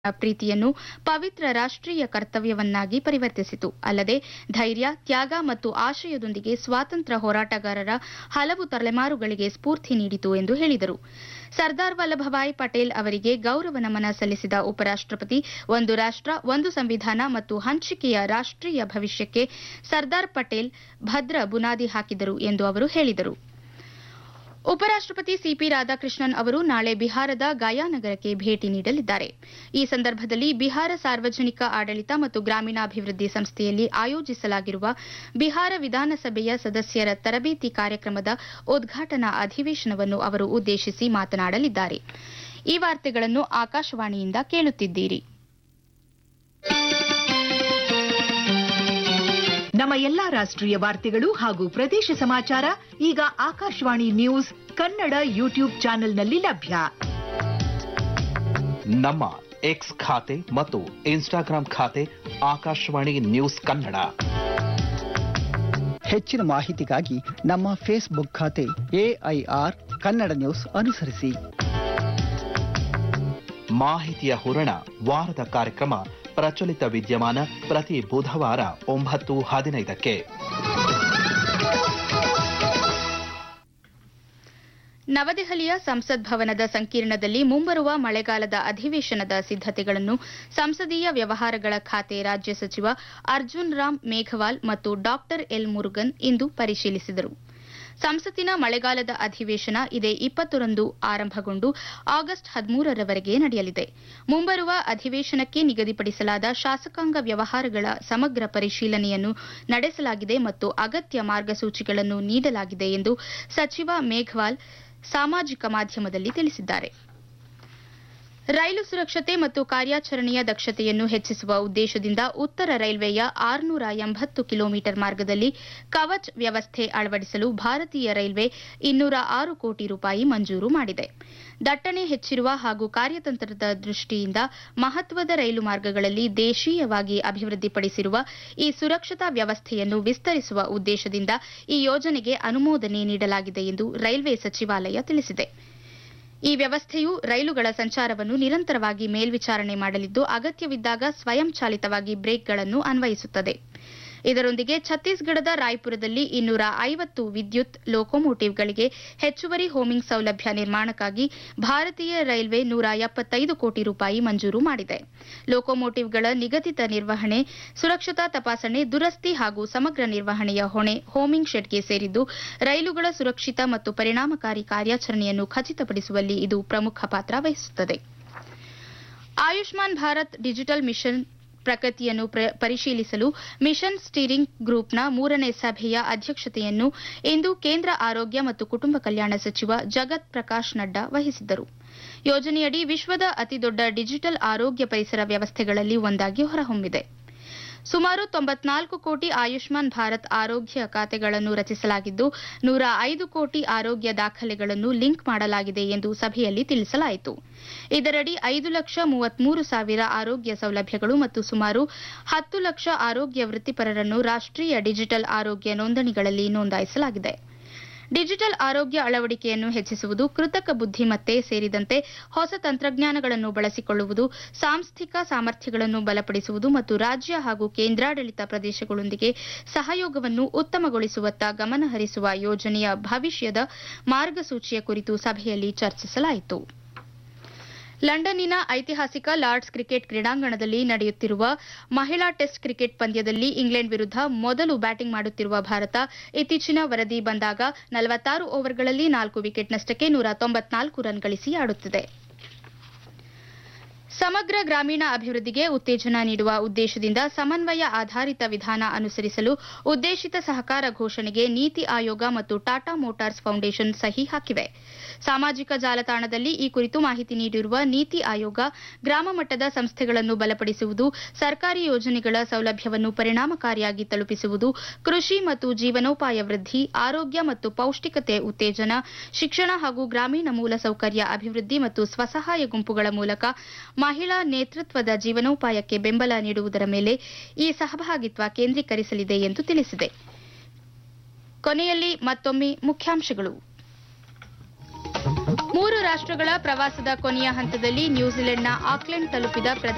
ಪ್ರೀತಿಯನ್ನು ಪವಿತ್ರ ರಾಷ್ಟ್ರೀಯ ಕರ್ತವ್ಯವನ್ನಾಗಿ ಪರಿವರ್ತಿಸಿತು ಅಲ್ಲದೆ ಧೈರ್ಯ ತ್ಯಾಗ ಮತ್ತು ಆಶಯದೊಂದಿಗೆ ಸ್ವಾತಂತ್ರ್ಯ ಹೋರಾಟಗಾರರ ಹಲವು ತಲೆಮಾರುಗಳಿಗೆ ಸ್ಫೂರ್ತಿ ನೀಡಿತು ಎಂದು ಹೇಳಿದರು ಸರ್ದಾರ್ ವಲ್ಲಭಭಾಯ್ ಪಟೇಲ್ ಅವರಿಗೆ ಗೌರವ ನಮನ ಸಲ್ಲಿಸಿದ ಉಪರಾಷ್ಟಪತಿ ಒಂದು ರಾಷ್ಟ ಒಂದು ಸಂವಿಧಾನ ಮತ್ತು ಹಂಚಿಕೆಯ ರಾಷ್ಟ್ರೀಯ ಭವಿಷ್ಯಕ್ಕೆ ಸರ್ದಾರ್ ಪಟೇಲ್ ಭದ್ರ ಬುನಾದಿ ಹಾಕಿದರು ಎಂದು ಅವರು ಹೇಳಿದರು ಉಪರಾಷ್ಟಪತಿ ಸಿಪಿ ರಾಧಾಕೃಷ್ಣನ್ ಅವರು ನಾಳೆ ಬಿಹಾರದ ಗಯಾ ನಗರಕ್ಕೆ ಭೇಟಿ ನೀಡಲಿದ್ದಾರೆ ಈ ಸಂದರ್ಭದಲ್ಲಿ ಬಿಹಾರ ಸಾರ್ವಜನಿಕ ಆಡಳಿತ ಮತ್ತು ಗ್ರಾಮೀಣಾಭಿವೃದ್ಧಿ ಸಂಸ್ಥೆಯಲ್ಲಿ ಆಯೋಜಿಸಲಾಗಿರುವ ಬಿಹಾರ ವಿಧಾನಸಭೆಯ ಸದಸ್ಯರ ತರಬೇತಿ ಕಾರ್ಯಕ್ರಮದ ಉದ್ಘಾಟನಾ ಅಧಿವೇಶನವನ್ನು ಅವರು ಉದ್ದೇಶಿಸಿ ಮಾತನಾಡಲಿದ್ದಾರೆ ಈ ವಾರ್ತೆಗಳನ್ನು ಆಕಾಶವಾಣಿಯಿಂದ ಕೇಳುತ್ತಿದ್ದೀರಿ ನಮ್ಮ ಎಲ್ಲಾ ರಾಷ್ಟ್ರೀಯ ವಾರ್ತೆಗಳು ಹಾಗೂ ಪ್ರದೇಶ ಸಮಾಚಾರ ಈಗ ಆಕಾಶವಾಣಿ ನ್ಯೂಸ್ ಕನ್ನಡ ಯೂಟ್ಯೂಬ್ ಚಾನೆಲ್ನಲ್ಲಿ ಲಭ್ಯ ನಮ್ಮ ಎಕ್ಸ್ ಖಾತೆ ಮತ್ತು ಇನ್ಸ್ಟಾಗ್ರಾಂ ಖಾತೆ ಆಕಾಶವಾಣಿ ನ್ಯೂಸ್ ಕನ್ನಡ ಹೆಚ್ಚಿನ ಮಾಹಿತಿಗಾಗಿ ನಮ್ಮ ಫೇಸ್ಬುಕ್ ಖಾತೆ ಎಐಆರ್ ಕನ್ನಡ ನ್ಯೂಸ್ ಅನುಸರಿಸಿ ಮಾಹಿತಿಯ ಹೂರಣ ವಾರದ ಕಾರ್ಯಕ್ರಮ ಪ್ರಚಲಿತ ವಿದ್ಯಮಾನ ಪ್ರತಿ ಬುಧವಾರ ಒಂಬತ್ತು ಹದಿನೈದಕ್ಕೆ ನವದೆಹಲಿಯ ಸಂಸತ್ ಭವನದ ಸಂಕೀರ್ಣದಲ್ಲಿ ಮುಂಬರುವ ಮಳೆಗಾಲದ ಅಧಿವೇಶನದ ಸಿದ್ದತೆಗಳನ್ನು ಸಂಸದೀಯ ವ್ಯವಹಾರಗಳ ಖಾತೆ ರಾಜ್ಯ ಸಚಿವ ಅರ್ಜುನ್ ರಾಮ್ ಮೇಘವಾಲ್ ಮತ್ತು ಡಾ ಎಲ್ ಮುರುಗನ್ ಇಂದು ಪರಿಶೀಲಿಸಿದರು ಸಂಸತ್ತಿನ ಮಳೆಗಾಲದ ಅಧಿವೇಶನ ಇದೇ ಇಪ್ಪತ್ತರಂದು ಆರಂಭಗೊಂಡು ಆಗಸ್ಟ್ ಹದಿಮೂರರವರೆಗೆ ನಡೆಯಲಿದೆ ಮುಂಬರುವ ಅಧಿವೇಶನಕ್ಕೆ ನಿಗದಿಪಡಿಸಲಾದ ಶಾಸಕಾಂಗ ವ್ಯವಹಾರಗಳ ಸಮಗ್ರ ಪರಿಶೀಲನೆಯನ್ನು ನಡೆಸಲಾಗಿದೆ ಮತ್ತು ಅಗತ್ಯ ಮಾರ್ಗಸೂಚಿಗಳನ್ನು ನೀಡಲಾಗಿದೆ ಎಂದು ಸಚಿವ ಮೇಘವಾಲ್ ಸಾಮಾಜಿಕ ಮಾಧ್ಯಮದಲ್ಲಿ ತಿಳಿಸಿದ್ದಾರೆ ರೈಲು ಸುರಕ್ಷತೆ ಮತ್ತು ಕಾರ್ಯಾಚರಣೆಯ ದಕ್ಷತೆಯನ್ನು ಹೆಚ್ಚಿಸುವ ಉದ್ದೇಶದಿಂದ ಉತ್ತರ ರೈಲ್ವೆಯ ಆರುನೂರ ಎಂಬತ್ತು ಕಿಲೋಮೀಟರ್ ಮಾರ್ಗದಲ್ಲಿ ಕವಚ್ ವ್ಯವಸ್ಥೆ ಅಳವಡಿಸಲು ಭಾರತೀಯ ರೈಲ್ವೆ ಇನ್ನೂರ ಆರು ಕೋಟಿ ರೂಪಾಯಿ ಮಂಜೂರು ಮಾಡಿದೆ ದಟ್ಟಣೆ ಹೆಚ್ಚಿರುವ ಹಾಗೂ ಕಾರ್ಯತಂತ್ರದ ದೃಷ್ಟಿಯಿಂದ ಮಹತ್ವದ ರೈಲು ಮಾರ್ಗಗಳಲ್ಲಿ ದೇಶೀಯವಾಗಿ ಅಭಿವೃದ್ಧಿಪಡಿಸಿರುವ ಈ ಸುರಕ್ಷತಾ ವ್ಯವಸ್ಥೆಯನ್ನು ವಿಸ್ತರಿಸುವ ಉದ್ದೇಶದಿಂದ ಈ ಯೋಜನೆಗೆ ಅನುಮೋದನೆ ನೀಡಲಾಗಿದೆ ಎಂದು ರೈಲ್ವೆ ಸಚಿವಾಲಯ ತಿಳಿಸಿದೆ ಈ ವ್ಯವಸ್ಥೆಯು ರೈಲುಗಳ ಸಂಚಾರವನ್ನು ನಿರಂತರವಾಗಿ ಮೇಲ್ವಿಚಾರಣೆ ಮಾಡಲಿದ್ದು ಅಗತ್ಯವಿದ್ದಾಗ ಸ್ವಯಂಚಾಲಿತವಾಗಿ ಬ್ರೇಕ್ಗಳನ್ನು ಅನ್ವಯಿಸುತ್ತದೆ ಇದರೊಂದಿಗೆ ಛತ್ತೀಸ್ಗಢದ ರಾಯ್ಪುರದಲ್ಲಿ ಇನ್ನೂರ ಐವತ್ತು ವಿದ್ಯುತ್ ಲೋಕೋಮೋಟಿವ್ಗಳಿಗೆ ಹೆಚ್ಚುವರಿ ಹೋಮಿಂಗ್ ಸೌಲಭ್ಯ ನಿರ್ಮಾಣಕ್ಕಾಗಿ ಭಾರತೀಯ ರೈಲ್ವೆ ನೂರ ಎಪ್ಪತ್ತೈದು ಕೋಟಿ ರೂಪಾಯಿ ಮಂಜೂರು ಮಾಡಿದೆ ಲೋಕೋಮೋಟಿವ್ಗಳ ನಿಗದಿತ ನಿರ್ವಹಣೆ ಸುರಕ್ಷತಾ ತಪಾಸಣೆ ದುರಸ್ತಿ ಹಾಗೂ ಸಮಗ್ರ ನಿರ್ವಹಣೆಯ ಹೊಣೆ ಹೋಮಿಂಗ್ ಶೆಡ್ಗೆ ಸೇರಿದ್ದು ರೈಲುಗಳ ಸುರಕ್ಷಿತ ಮತ್ತು ಪರಿಣಾಮಕಾರಿ ಕಾರ್ಯಾಚರಣೆಯನ್ನು ಖಚಿತಪಡಿಸುವಲ್ಲಿ ಇದು ಪ್ರಮುಖ ಪಾತ್ರ ವಹಿಸುತ್ತದೆ ಆಯುಷ್ಮಾನ್ ಭಾರತ್ ಡಿಜಿಟಲ್ ಮಿಷನ್ ಪ್ರಗತಿಯನ್ನು ಪರಿಶೀಲಿಸಲು ಮಿಷನ್ ಸ್ಟೀರಿಂಗ್ ಗ್ರೂಪ್ನ ಮೂರನೇ ಸಭೆಯ ಅಧ್ಯಕ್ಷತೆಯನ್ನು ಇಂದು ಕೇಂದ್ರ ಆರೋಗ್ಯ ಮತ್ತು ಕುಟುಂಬ ಕಲ್ಯಾಣ ಸಚಿವ ಜಗತ್ ಪ್ರಕಾಶ್ ನಡ್ಡಾ ವಹಿಸಿದ್ದರು ಯೋಜನೆಯಡಿ ವಿಶ್ವದ ಅತಿದೊಡ್ಡ ಡಿಜಿಟಲ್ ಆರೋಗ್ಯ ಪರಿಸರ ವ್ಯವಸ್ಥೆಗಳಲ್ಲಿ ಒಂದಾಗಿ ಹೊರಹೊಮ್ಮಿದೆ ಸುಮಾರು ತೊಂಬತ್ನಾಲ್ಕು ಕೋಟಿ ಆಯುಷ್ಮಾನ್ ಭಾರತ್ ಆರೋಗ್ಯ ಖಾತೆಗಳನ್ನು ರಚಿಸಲಾಗಿದ್ದು ನೂರ ಐದು ಕೋಟಿ ಆರೋಗ್ಯ ದಾಖಲೆಗಳನ್ನು ಲಿಂಕ್ ಮಾಡಲಾಗಿದೆ ಎಂದು ಸಭೆಯಲ್ಲಿ ತಿಳಿಸಲಾಯಿತು ಇದರಡಿ ಐದು ಲಕ್ಷ ಮೂವತ್ಮೂರು ಸಾವಿರ ಆರೋಗ್ಯ ಸೌಲಭ್ಯಗಳು ಮತ್ತು ಸುಮಾರು ಹತ್ತು ಲಕ್ಷ ಆರೋಗ್ಯ ವೃತ್ತಿಪರರನ್ನು ರಾಷ್ಟ್ರೀಯ ಡಿಜಿಟಲ್ ಆರೋಗ್ಯ ನೋಂದಣಿಗಳಲ್ಲಿ ನೋಂದಾಯಿಸಲಾಗಿದೆ ಡಿಜಿಟಲ್ ಆರೋಗ್ಯ ಅಳವಡಿಕೆಯನ್ನು ಹೆಚ್ಚಿಸುವುದು ಕೃತಕ ಬುದ್ದಿಮತ್ತೆ ಸೇರಿದಂತೆ ಹೊಸ ತಂತ್ರಜ್ಞಾನಗಳನ್ನು ಬಳಸಿಕೊಳ್ಳುವುದು ಸಾಂಸ್ಥಿಕ ಸಾಮರ್ಥ್ಯಗಳನ್ನು ಬಲಪಡಿಸುವುದು ಮತ್ತು ರಾಜ್ಯ ಹಾಗೂ ಕೇಂದ್ರಾಡಳಿತ ಪ್ರದೇಶಗಳೊಂದಿಗೆ ಸಹಯೋಗವನ್ನು ಉತ್ತಮಗೊಳಿಸುವತ್ತ ಗಮನಹರಿಸುವ ಯೋಜನೆಯ ಭವಿಷ್ಯದ ಮಾರ್ಗಸೂಚಿಯ ಕುರಿತು ಸಭೆಯಲ್ಲಿ ಚರ್ಚಿಸಲಾಯಿತು ಲಂಡನ್ನಿನ ಐತಿಹಾಸಿಕ ಲಾರ್ಡ್ಸ್ ಕ್ರಿಕೆಟ್ ಕ್ರೀಡಾಂಗಣದಲ್ಲಿ ನಡೆಯುತ್ತಿರುವ ಮಹಿಳಾ ಟೆಸ್ಟ್ ಕ್ರಿಕೆಟ್ ಪಂದ್ಯದಲ್ಲಿ ಇಂಗ್ಲೆಂಡ್ ವಿರುದ್ಧ ಮೊದಲು ಬ್ಯಾಟಿಂಗ್ ಮಾಡುತ್ತಿರುವ ಭಾರತ ಇತ್ತೀಚಿನ ವರದಿ ಬಂದಾಗ ನಲವತ್ತಾರು ಓವರ್ಗಳಲ್ಲಿ ನಾಲ್ಕು ವಿಕೆಟ್ ನಷ್ಟಕ್ಕೆ ನೂರ ತೊಂಬತ್ನಾಲ್ಕು ರನ್ ಗಳಿಸಿ ಆಡುತ್ತಿದೆ ಸಮಗ್ರ ಗ್ರಾಮೀಣ ಅಭಿವೃದ್ಧಿಗೆ ಉತ್ತೇಜನ ನೀಡುವ ಉದ್ದೇಶದಿಂದ ಸಮನ್ವಯ ಆಧಾರಿತ ವಿಧಾನ ಅನುಸರಿಸಲು ಉದ್ದೇಶಿತ ಸಹಕಾರ ಘೋಷಣೆಗೆ ನೀತಿ ಆಯೋಗ ಮತ್ತು ಟಾಟಾ ಮೋಟಾರ್ಸ್ ಫೌಂಡೇಶನ್ ಸಹಿ ಹಾಕಿವೆ ಸಾಮಾಜಿಕ ಜಾಲತಾಣದಲ್ಲಿ ಈ ಕುರಿತು ಮಾಹಿತಿ ನೀಡಿರುವ ನೀತಿ ಆಯೋಗ ಗ್ರಾಮ ಮಟ್ಟದ ಸಂಸ್ಥೆಗಳನ್ನು ಬಲಪಡಿಸುವುದು ಸರ್ಕಾರಿ ಯೋಜನೆಗಳ ಸೌಲಭ್ಯವನ್ನು ಪರಿಣಾಮಕಾರಿಯಾಗಿ ತಲುಪಿಸುವುದು ಕೃಷಿ ಮತ್ತು ಜೀವನೋಪಾಯ ವೃದ್ಧಿ ಆರೋಗ್ಯ ಮತ್ತು ಪೌಷ್ಟಿಕತೆ ಉತ್ತೇಜನ ಶಿಕ್ಷಣ ಹಾಗೂ ಗ್ರಾಮೀಣ ಮೂಲಸೌಕರ್ಯ ಅಭಿವೃದ್ಧಿ ಮತ್ತು ಸ್ವಸಹಾಯ ಗುಂಪುಗಳ ಮೂಲಕ ಮಹಿಳಾ ನೇತೃತ್ವದ ಜೀವನೋಪಾಯಕ್ಕೆ ಬೆಂಬಲ ನೀಡುವುದರ ಮೇಲೆ ಈ ಸಹಭಾಗಿತ್ವ ಕೇಂದ್ರೀಕರಿಸಲಿದೆ ಎಂದು ತಿಳಿಸಿದೆ ಕೊನೆಯಲ್ಲಿ ಮತ್ತೊಮ್ಮೆ ಮುಖ್ಯಾಂಶಗಳು ಮೂರು ರಾಷ್ಟ್ರಗಳ ಪ್ರವಾಸದ ಕೊನೆಯ ಹಂತದಲ್ಲಿ ನ್ಯೂಜಿಲೆಂಡ್ನ ಆಕ್ಲೆಂಡ್ ತಲುಪಿದ ಪ್ರಧಾನಿ